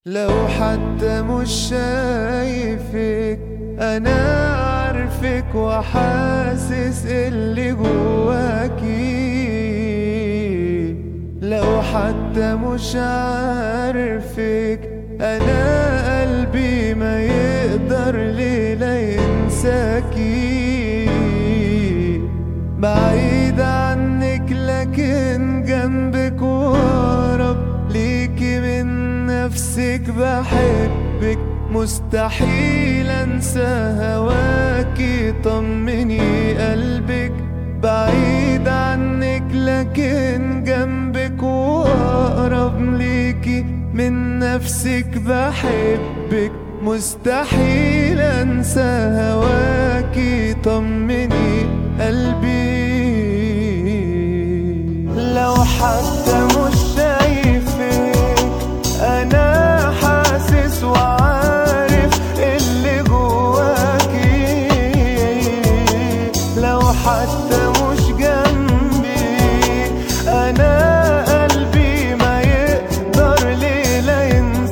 لو حتى مش شايفك انا عارفك وحاسس اللي جواكي لو حتى مش عارفك انا قلبي ما يقدر ليلة ينساكي بعيد عنك لكن جنبك وأقرب ليكي من نفسك بحبك مستحيل انسى هواكي طمني قلبك بعيد عنك لكن جنبك واقرب ليكي من نفسك بحبك مستحيل انسى هواكي طمني قلبي لو حتى مش شايفك انا حاسس وعارف اللي جواكي لو حتى مش جنبي انا قلبي ما يقدر ليلة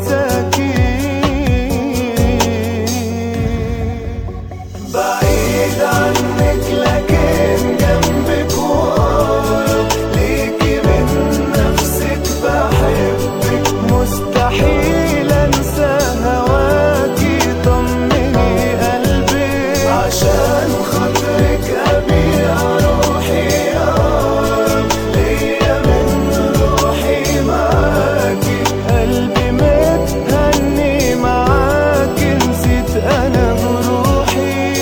ينساكي بعيد عنك لكن جنبك وقرب ليكي من نفسك بحبك مستحيل انسى هواكي طمني قلبي عشان خاطرك ابيع روحي اقرب ليا من روحي معاكي قلبي متهني معاكي نسيت انا بروحي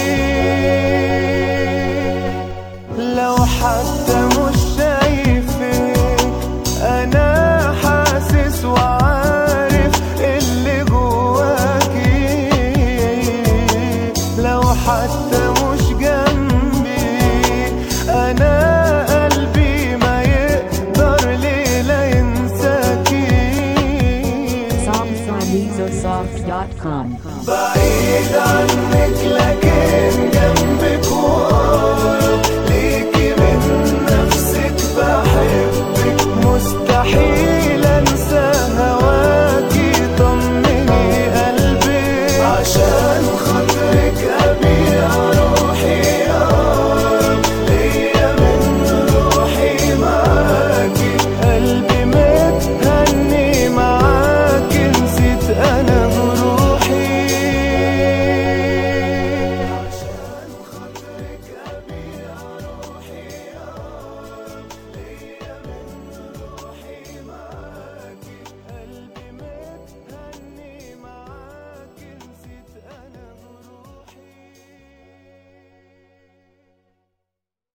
لو حتى مش شايفك انا حاسس وعارف اللي جواكي لو حتى مش جنبي انا قلبي ما يقدر ليلة ينساكي SongSarMesosoft.com. بعيد عنك لكن جنبي